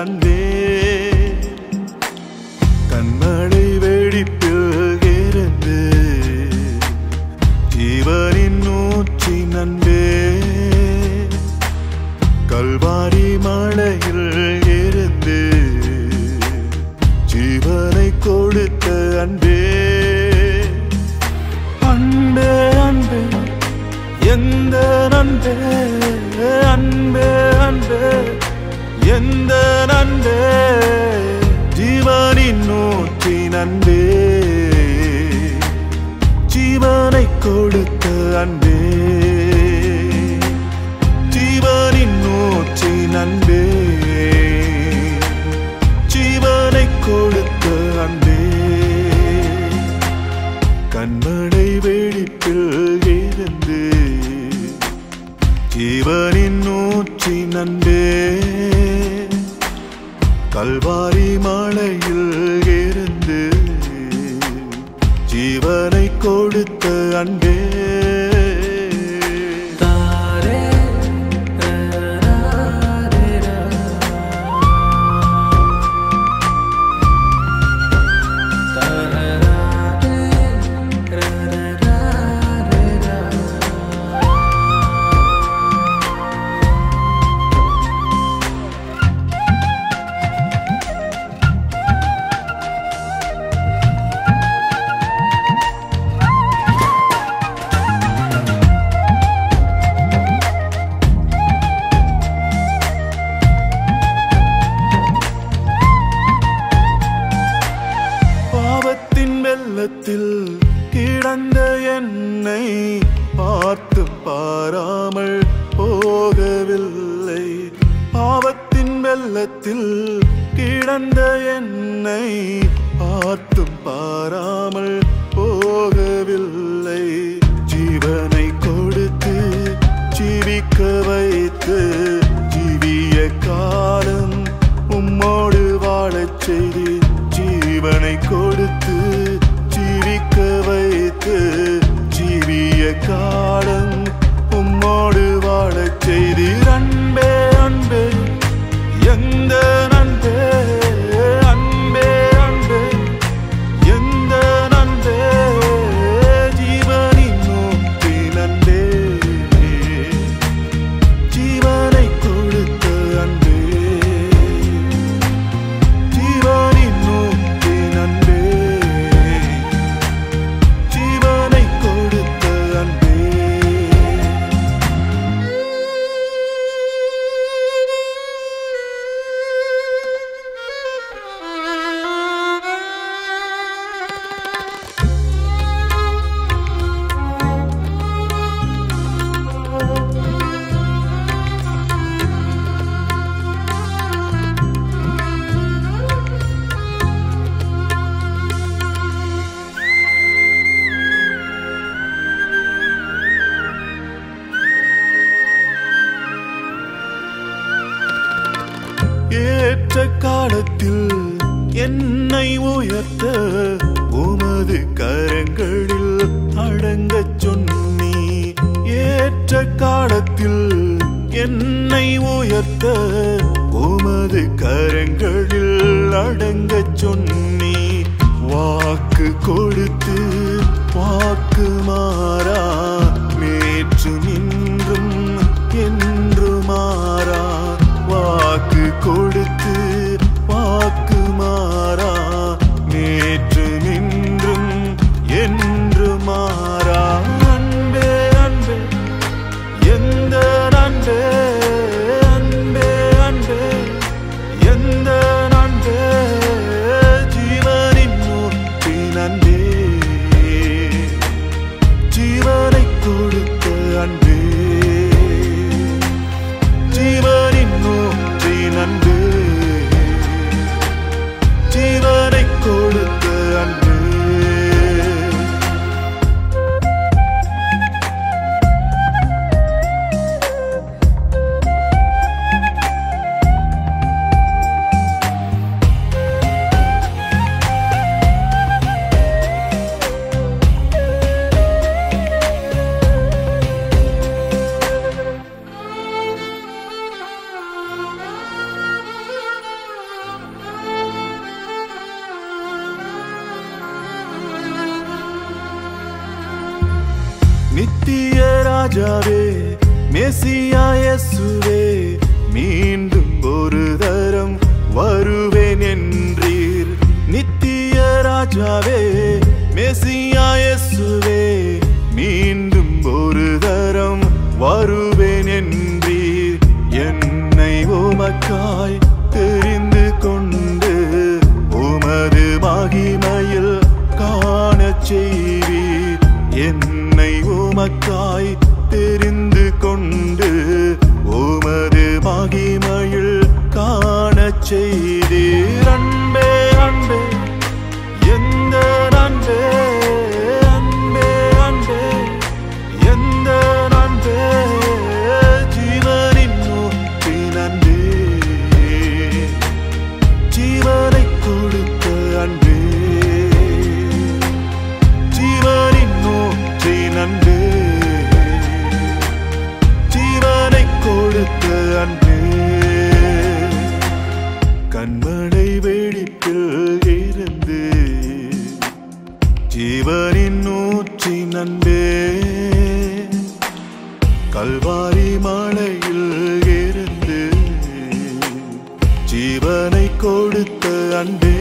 அன்பே கண்மழை வெடிப்பில் இருந்து ஜீவனின் நூற்றி நன்பே கல்வாரி மலையில் இருந்து ஜீவனை கொடுத்த அன்பே அன்பே அன்பே எந்த நன்பே அன்பே அன்பே எந்த நன்பே ஜீவனின் நூற்றி நன்பே ஜீவனை கொடுத்த அன்பே ஜீவனின் நூற்றி நன்பே ஜீவனை கொடுத்த அன்பே கண்மடை வெடிப்பில் இருந்து ஜீவனின் நூற்றி நன்பே கல்வாரி மலையில் இருந்து ஜீவனை கொடுத்த அன்பே தாரே பாவத்தின் வெள்ளத்தில் கிடந்த என்னை பார்த்து பாராமல் போகவில்லை பாவத்தின் வெள்ளத்தில் கிடந்த என்னை பார்த்தும் பாராமல் போகவில்லை ஜீவனை கொடுத்து ஜீவிக்க வைத்து ஜீவிய காலம் உம்மோடு வாழச் செய்து ஜீவனை கொடுத்து ஜீவிக்க வைத்து ஜீவிய காலம் உம்மோடு வாழச் செய்து அன்பே அன்பே எந்த நன்பே அன்பே அன்பே எந்த நன்பே ஜீவனின் நோக்கி நன்பே ஜீவனை கொடுத்த அன்பே ஜீவனின் நோக்கி நன்பே ஜீவனை கொடுத்த அன்பே ஏற்ற காலத்தில் என்னை உயர்த்த உமது கரங்களில் அடங்கச் சொன்னி ஏற்ற காலத்தில் என்னை உயர்த்த உமது கரங்களில் அடங்கச் சொன்னி வாக்கு கொடுத்து வாக்கு மாறா நேற்று நின்றும் என்று மாறா வாக்கு கொடுத்து வாக்கு மாறா நேற்று நின்றும் என்று மாறா அன்பே அன்பே எந்த அன்பே அன்பே அன்பே எந்த அன்பே ஜீவனின் மூர்த்தி நன்பே ஜீவனை கொடுத்த அன்பே ராஜாவே மெசியா இயேசுவே மீண்டும் ஒரு தரம் வருவேன் என்றீர் நித்திய ராஜாவே மெசியா இயேசுவே மீண்டும் ஒரு தரம் வருவேன் என்றீர் என்னை உமக்காய் தெரிந்து கொண்டு உமது மகிமையில் காணச் செய்வீர் என்னை உமக்காய் தெரிந்து கொண்டு உமது மகிமையில் காணச் செய்தீர் அன்பே அன்பே எந்த அன்பே அன்பே அன்பே எந்த அன்பே ஜீவனின் ஊற்றின் அன்பே ஜீவனை கொடுத்த அன்பே ஜீவனின் ஊற்றின் அன்பே ஜீவனை கொடுத்த அன்பே கண்மடை வெடிப்பில் இருந்து ஜீவனின் ஊற்றின் அன்பே கல்வாரி மலையில் இருந்து ஜீவனை கொடுத்த அன்பே